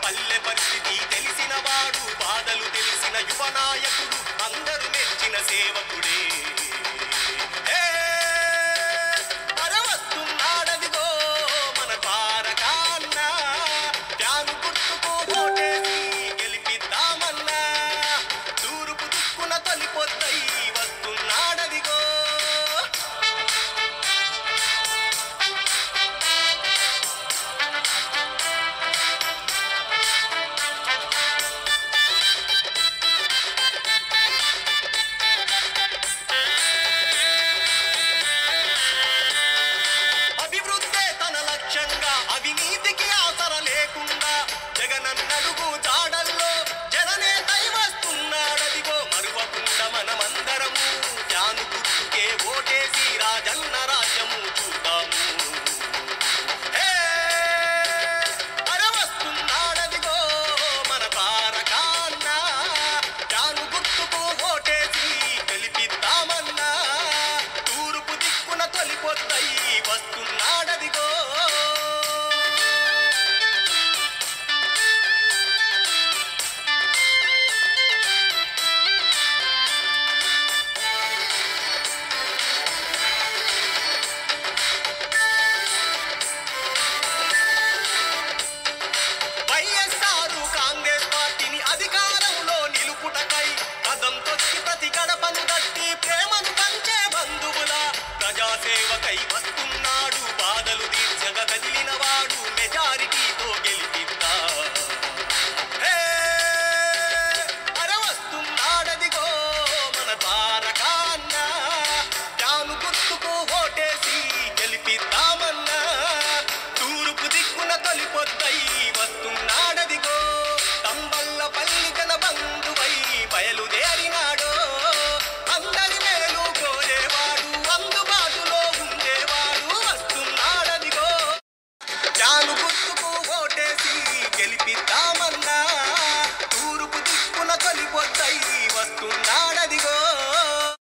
పల్లె పరిస్థితి తెలిసిన వాడు బాధలు తెలిసిన యువ నాయకుడు అందరూ మెచ్చిన సేవకుడే ఏ, అరవస్తున్నాడదిగో మన తారకాన్న ప్యాను గుర్తుకు ఓటేసి గెలిపిద్దామన్నా తూర్పు దిక్కున తొలిపొద్దై వస్తున్నాడదిగో అభివృద్ధే తన లక్ష్యంగా అవినీతికి ఆసర లేకుండా జగనన్నడుగు జాడల్లో జననేతై వస్తున్నాడదిగో మరువకుండా మనమందరము జాను గుర్తుకే ఓటేసి రాజన్న రాజ్యము చూద్దాము హే! అరే వస్తున్నాడదిగో మన తారకాన్న జాను గుర్తుకు ఓటేసి గెలిపిద్దామన్నా తూర్పు దిక్కున తొలిపొద్దై వస్తున్నాడదిగో వైఎస్ఆర్ కాంగ్రెస్ పార్టీని అధికారంలో నిలుపుటకై కదం తొక్కి ప్రతి గడపను గట్టి ప్రేమను పంచే బంధువుల ప్రజాసేవకై వస్తున్నాడు బాధలు తీర్చగ కదిలిన వాడు మెజారిటీతో గెలిపిద్దా హే! అరే వస్తున్నాడదిగో మన తారకాన్న తాను గుర్తుకు ఓటేసి గెలిపిద్దామన్నా తూర్పు దిక్కున తొలిపొద్దై వస్తున్నాడదిగో తంబల్ల పల్లి జన బంధువై బయలుదే